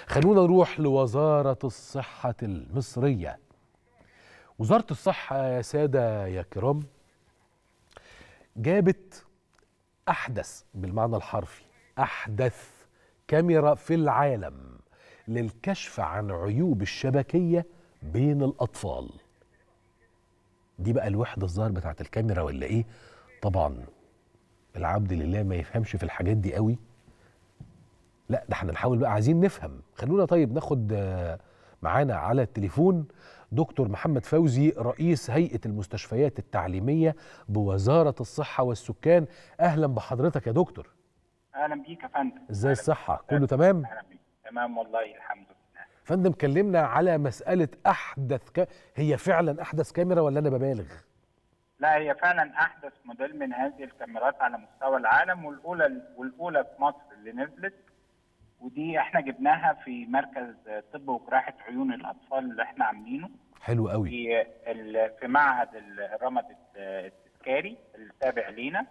خلونا نروح لوزارة الصحة المصرية وزارة الصحة يا سادة يا كرام جابت أحدث بالمعنى الحرفي أحدث كاميرا في العالم للكشف عن عيوب الشبكية بين الأطفال دي بقى الوحدة الظاهر بتاعت الكاميرا ولا إيه طبعا العبد لله ما يفهمش في الحاجات دي قوي لا ده احنا نحاول بقى عايزين نفهم خلونا طيب ناخد آه، معانا على التليفون دكتور محمد فوزي رئيس هيئة المستشفيات التعليمية بوزارة الصحة والسكان أهلا بحضرتك يا دكتور اهلا بيك يا فندم ازاي أهلاً الصحة بيك. كله تمام اهلا بيك تمام والله الحمد لله فندم كلمنا على مسألة أحدث ك... هي فعلا أحدث كاميرا ولا أنا ببالغ لا هي فعلا احدث موديل من هذه الكاميرات على مستوى العالم والاولى والاولى في مصر اللي نزلت ودي احنا جبناها في مركز طب وجراحه عيون الاطفال اللي احنا عاملينه حلو قوي في ال- في معهد الرمد التذكاري التابع لينا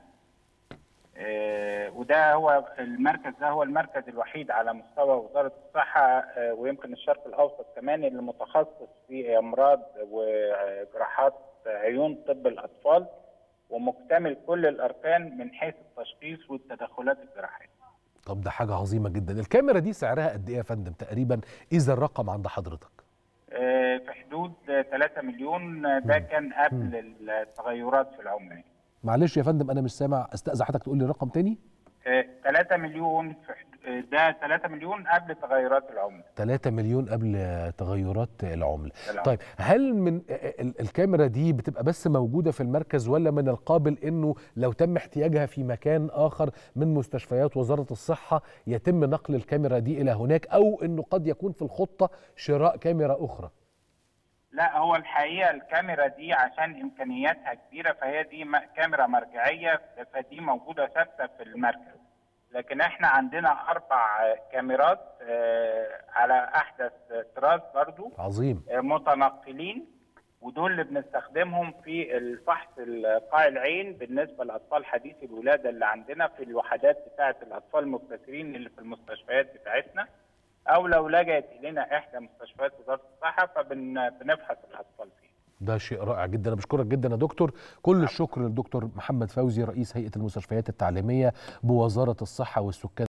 آه، وده هو المركز ده هو المركز الوحيد على مستوى وزاره الصحه آه، ويمكن الشرق الاوسط كمان اللي متخصص في امراض وجراحات عيون طب الاطفال ومكتمل كل الاركان من حيث التشخيص والتدخلات الجراحيه. طب ده حاجة عظيمة جدا الكاميرا دي سعرها قد إيه يا فندم تقريبا إذا الرقم عند حضرتك آه، في حدود 3 مليون آه، ده كان قبل التغيرات في العمله. معلش يا فندم أنا مش سامع أستأذن حضرتك تقول لي رقم تاني 3 مليون في حد- آه، ده 3 مليون قبل تغيرات العمله. 3 مليون قبل تغيرات العملة العملة. طيب هل من ال- الكاميرا دي بتبقى بس موجودة في المركز ولا من القابل انه لو تم احتياجها في مكان اخر من مستشفيات وزارة الصحة يتم نقل الكاميرا دي الى هناك او انه قد يكون في الخطة شراء كاميرا اخرى لا هو الحقيقه الكاميرا دي عشان امكانياتها كبيره فهي دي م- كاميرا مرجعيه فدي موجوده ثابته في المركز لكن احنا عندنا اربع آه، كاميرات آه، على احدث طراز برضو عظيم آه، متنقلين ودول اللي بنستخدمهم في الفحص قاع العين بالنسبه لاطفال حديث الولاده اللي عندنا في الوحدات بتاعه الاطفال المبتكرين اللي في المستشفيات بتاعتنا او لو لجأت الينا احدى مستشفيات وزاره الصحه فبنفحص الاطفال فيها. ده شيء رائع جدا انا بشكرك جدا يا دكتور كل الشكر للدكتور محمد فوزي رئيس هيئة المستشفيات التعليمية بوزارة الصحة والسكان